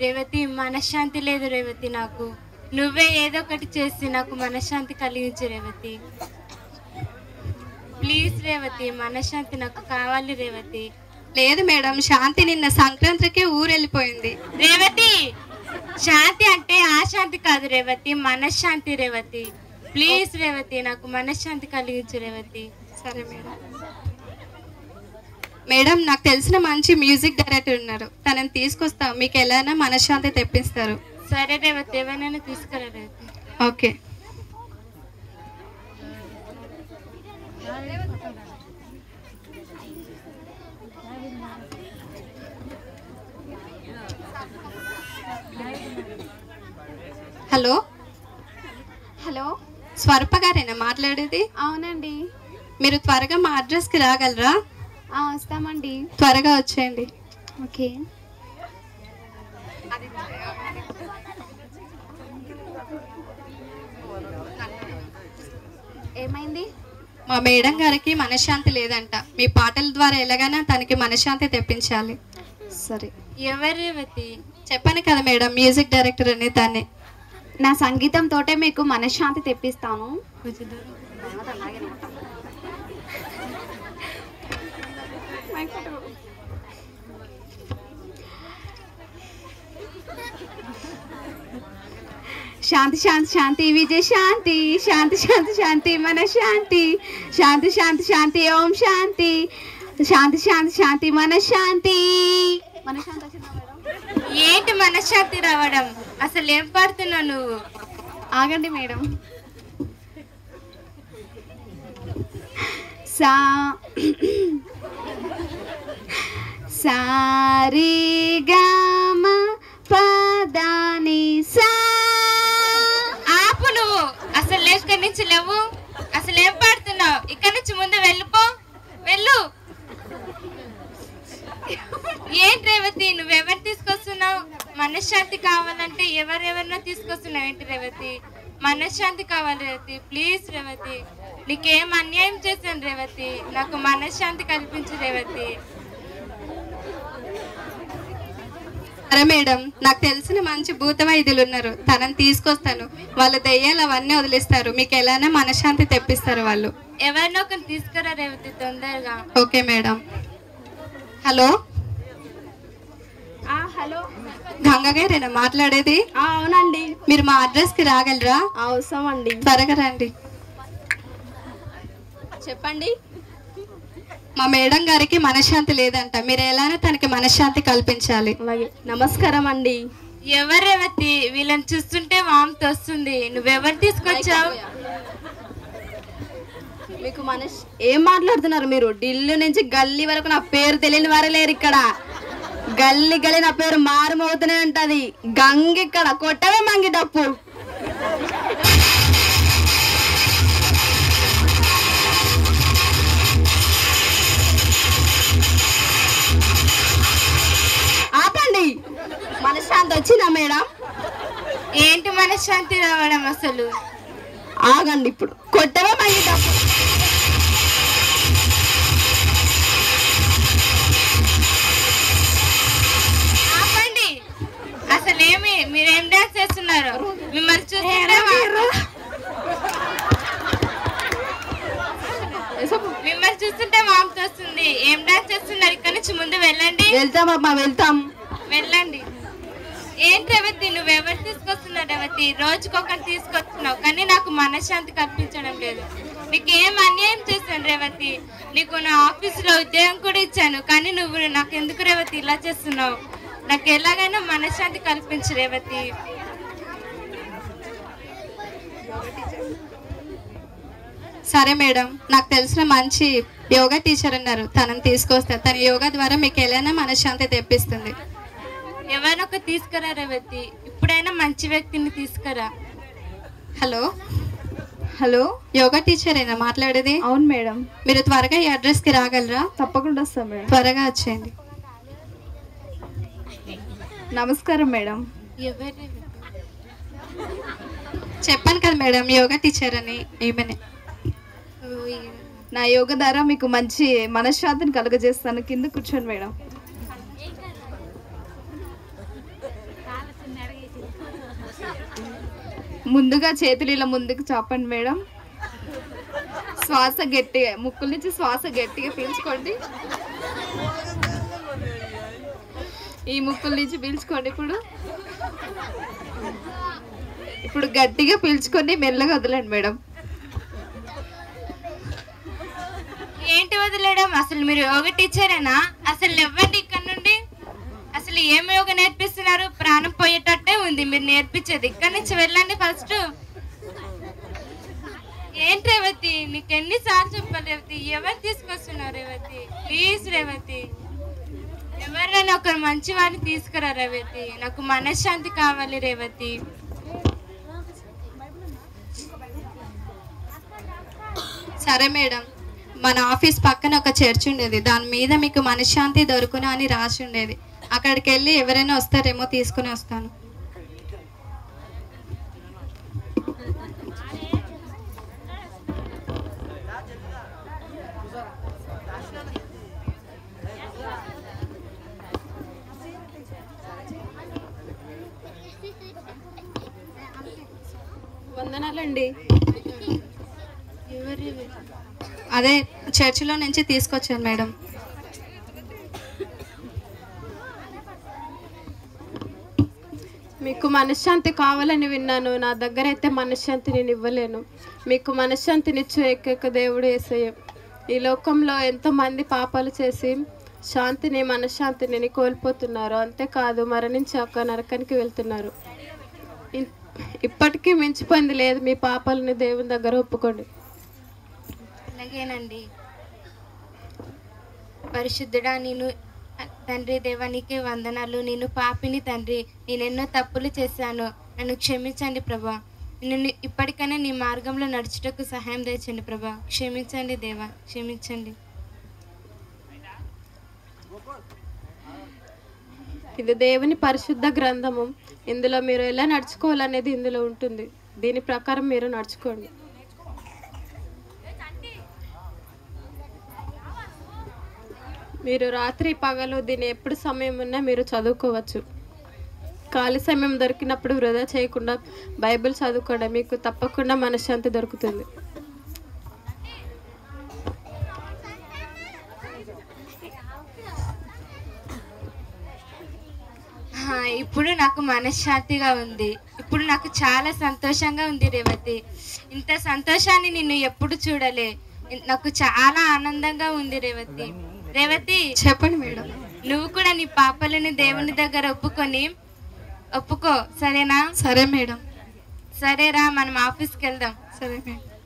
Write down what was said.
రేవతి మనశ్శాంతి లేదు రేవతి నాకు నువ్వే ఏదో ఒకటి చేసి నాకు మనశ్శాంతి కలిగించు రేవతి ప్లీజ్ రేవతి మనశ్శాంతి నాకు కావాలి రేవతి లేదు మేడం శాంతి నిన్న సంక్రాంతికి ఊరు వెళ్ళిపోయింది రేవతి శాంతి అంటే ఆ శాంతి కాదు రేవతి మనశ్శాంతి రేవతి ప్లీజ్ రేవతి నాకు మనశ్శాంతి కలిగించు రేవతి సరే మేడం మేడం నాకు తెలిసిన మంచి మ్యూజిక్ డైరెక్టర్ ఉన్నారు తనని తీసుకొస్తా మీకు ఎలానా మనశ్శాంతి తెప్పిస్తారు సరే రేవతి ఎవరైనా తీసుకురా Revathi okay hello hello Swarupa గారేనా మాట్లాడేది అవునండి మీరు త్వరగా మా అడ్రస్కి రాగలరా ఆ, వస్తామండి త్వరగా వచ్చేయండి ఓకే ఏమైంది మా మేడం గారికి మనశ్శాంతి లేదంట మీ పాటల ద్వారా ఎలాగైనా తనకి మనశ్శాంతి తెప్పించాలి సరే ఎవరు రేవతి చెప్పాను కదా మేడం మ్యూజిక్ డైరెక్టర్ అని తనే నా సంగీతం తోటే మీకు మనశ్శాంతి తెప్పిస్తాను శాంతి శాంతి శాంతి విజయ శాంతి శాంతి శాంతి శాంతి మన శాంతి శాంతి శాంతి శాంతి ఓం శాంతి శాంతి శాంతి శాంతి మన శాంతి మన శాంతి వచ్చిందా మేడం? ఏంటి మనశ్శాంతి రావడం అసలు ఏం పాడుతున్నావు నువ్వు ఆగండి మేడం సా సారీగామ పదాని సా ఆపు నువ్వు అసలు లేవు ఇక్కడి నుంచి లేవు అసలు ఏం పాడుతున్నావు ఇక్కడి నుంచి ముందు వెళ్ళిపో వెళ్ళు ఏంటి రేవతి నువ్వెవరు తీసుకొస్తున్నావు మనశ్శాంతి కావాలంటే ఎవరెవరినో తీసుకొస్తున్నావు ఏంటి రేవతి మనశ్శాంతి కావాలి రేవతి ప్లీజ్ రేవతి నీకేం అన్యాయం చేశాను రేవతి నాకు మనశ్శాంతి కల్పించు రేవతి సరే మేడం నాకు తెలిసిన మంచి భూత వైద్యులు ఉన్నారు తనని తీసుకొస్తాను వాళ్ళ దెయ్యాలు అవన్నీ వదిలేస్తారు మీకు ఎలానే మనశ్శాంతి తెప్పిస్తారు వాళ్ళు ఎవరినో ఒకరిని తీసుకురా రేవతి తొందరగా okay madam hello hello Ganga గారేనా మాట్లాడేది అవునండి మీరు మా అడ్రస్కి రాగలరా అవసరం అండి త్వరగా రండి చెప్పండి మా మేడం గారికి మనశ్శాంతి లేదంట మీరు ఎలానే తనకి మనశ్శాంతి కల్పించాలి అలాగే నమస్కారం అండి ఎవరు రేవతి వీళ్ళని చూస్తుంటే వాంతి వస్తుంది నువ్వెవరు తీసుకొచ్చావు మీకు మనస్ ఏం మాట్లాడుతున్నారు మీరు ఢిల్లీ నుంచి గల్లీ వరకు నా పేరు తెలియని వారే లేరు ఇక్కడ గల్లీ గల్లీ నా పేరు మారుమవుతూనే ఉంటది గంగ ఇక్కడ కొట్టవే మంగి డప్పు ఆపండి మనశ్శాంతి వచ్చిందా మేడం ఏంటి మనశ్శాంతి రావడం అసలు ఆగండి ఇప్పుడు కొట్టవే మంగి డప్పు ఆపండి అసలు ఏమి మీరేం డాన్స్ చేస్తున్నారు మిమ్మల్ని చూస్తుంటే వా- మిమ్మల్ని చూస్తుంటే వాంతి వస్తుంది ఏం డాన్స్ చేస్తున్నారు ఇక్కడ నుంచి ముందు వెళ్ళండి వెళ్తాం అమ్మా వెళ్తాం వెళ్ళండి ఏంటి రేవతి నువ్వెవరు తీసుకొస్తున్నావు రేవతి రోజుకొకరు తీసుకొస్తున్నావు కానీ నాకు మనశ్శాంతి కల్పించడం లేదు నీకు ఏం అన్యాయం చేశాను రేవతి నీకు నా ఆఫీసులో ఉద్యోగం కూడా ఇచ్చాను కానీ నువ్వు నాకు ఎందుకు రేవతి ఇలా చేస్తున్నావు నాకు ఎలాగైనా మనశ్శాంతి కల్పించు రేవతి సరే మేడం నాకు తెలిసిన మంచి యోగా టీచర్ ఉన్నారు తనని తీసుకొస్తారు తన యోగా ద్వారా మీకు ఎలానే మనశ్శాంతి తెప్పిస్తుంది ఎవరినొక తీసుకురా రేవతి ఇప్పుడైనా మంచి వ్యక్తిని తీసుకురా హలో హలో యోగా టీచరేనా మాట్లాడేది అవును మేడం మీరు త్వరగా ఈ అడ్రస్కి రాగలరా తప్పకుండా వస్తాం మేడం త్వరగా వచ్చేయండి నమస్కారం మేడం ఎవరు రేవతి? చెప్పాను కదా మేడం యోగా టీచర్ అని ఈమెనే ఓ, ఈ- నా యోగ ద్వారా మీకు మంచి మనశ్శాంతిని కలుగజేస్తాను కింద కూర్చోండి మేడం ముందుగా చేతులు ఇలా ముందుకు చాపండి మేడం శ్వాస గట్టిగా ముక్కుల నుంచి శ్వాస గట్టిగా పీల్చుకోండి ఈ ముక్కుల నుంచి పీల్చుకోండి ఇప్పుడు ఇప్పుడు గట్టిగా పీల్చుకొని మెల్లగా వదలండి మేడం ఏంటి వదిలేయడం అసలు మీరు యోగ టీచరేనా అసలు ఇవ్వండి ఇక్కడ నుండి అసలు ఏం యోగ నేర్పిస్తున్నారు ప్రాణం పోయేటట్టే ఉంది మీరు నేర్పించేది ఇక్కడ నుంచి వెళ్ళండి ఫస్ట్ ఏంటి రేవతి నీకు ఎన్నిసార్లు చెప్పాలి రేవతి ఎవరు తీసుకొస్తున్నారు రేవతి ప్లీజ్ రేవతి ఎవరైనా ఒకరు మంచి వారిని తీసుకురా రేవతి నాకు మనశ్శాంతి కావాలి రేవతి సరే మేడం మన ఆఫీస్ పక్కన ఒక చర్చ్ ఉండేది దాని మీద మీకు మనశ్శాంతి దొరుకును అని రాసి ఉండేది అక్కడికి వెళ్ళి ఎవరైనా వస్తారేమో తీసుకుని వస్తాను వందనాలండి అదే చర్చిలో నుంచి తీసుకొచ్చాను మేడం మీకు మనశ్శాంతి కావాలని విన్నాను నా దగ్గర అయితే మనశ్శాంతి నేను ఇవ్వలేను మీకు మనశ్శాంతినిచ్చు ఏకైక దేవుడు ఏసయ్య ఈ లోకంలో ఎంతోమంది పాపాలు చేసి శాంతిని మనశ్శాంతిని కోల్పోతున్నారు అంతేకాదు మరణించాక నరకానికి వెళ్తున్నారు ఇన్- ఇప్పటికీ మించిపోయింది లేదు మీ పాపాలని దేవుని దగ్గర ఒప్పుకోండి అలాగేనండి పరిశుద్ధుడా నేను తండ్రి దేవానికి వందనాలు నేను పాపిని తండ్రి నేను ఎన్నో తప్పులు చేశాను నన్ను క్షమించండి ప్రభా నేను ఇప్పటికైనా నీ మార్గంలో నడుచుటకు సహాయం తెచ్చండి ప్రభా క్షమించండి దేవా క్షమించండి ఇది దేవుని పరిశుద్ధ గ్రంథము ఇందులో మీరు ఎలా నడుచుకోవాలనేది ఇందులో ఉంటుంది దీని ప్రకారం మీరు నడుచుకోండి మీరు రాత్రి పగలు దీని ఎప్పుడు సమయం ఉన్నా మీరు చదువుకోవచ్చు ఖాళీ సమయం దొరికినప్పుడు వృధా చేయకుండా బైబిల్ చదువుకోండి మీకు తప్పకుండా మనశ్శాంతి దొరుకుతుంది ఆ, ఇప్పుడు నాకు మనశ్శాంతిగా ఉంది ఇప్పుడు నాకు చాలా సంతోషంగా ఉంది రేవతి ఇంత సంతోషాన్ని నిన్ను ఎప్పుడు చూడలే నాకు చాలా ఆనందంగా ఉంది రేవతి రేవతి చెప్పండి మేడం నువ్వు కూడా నీ పాపలను దేవుని దగ్గర ఒప్పుకొని ఒప్పుకో సరేనా సరే మేడం సరేరా మనం ఆఫీస్కి వెళ్దాం సరే మేడం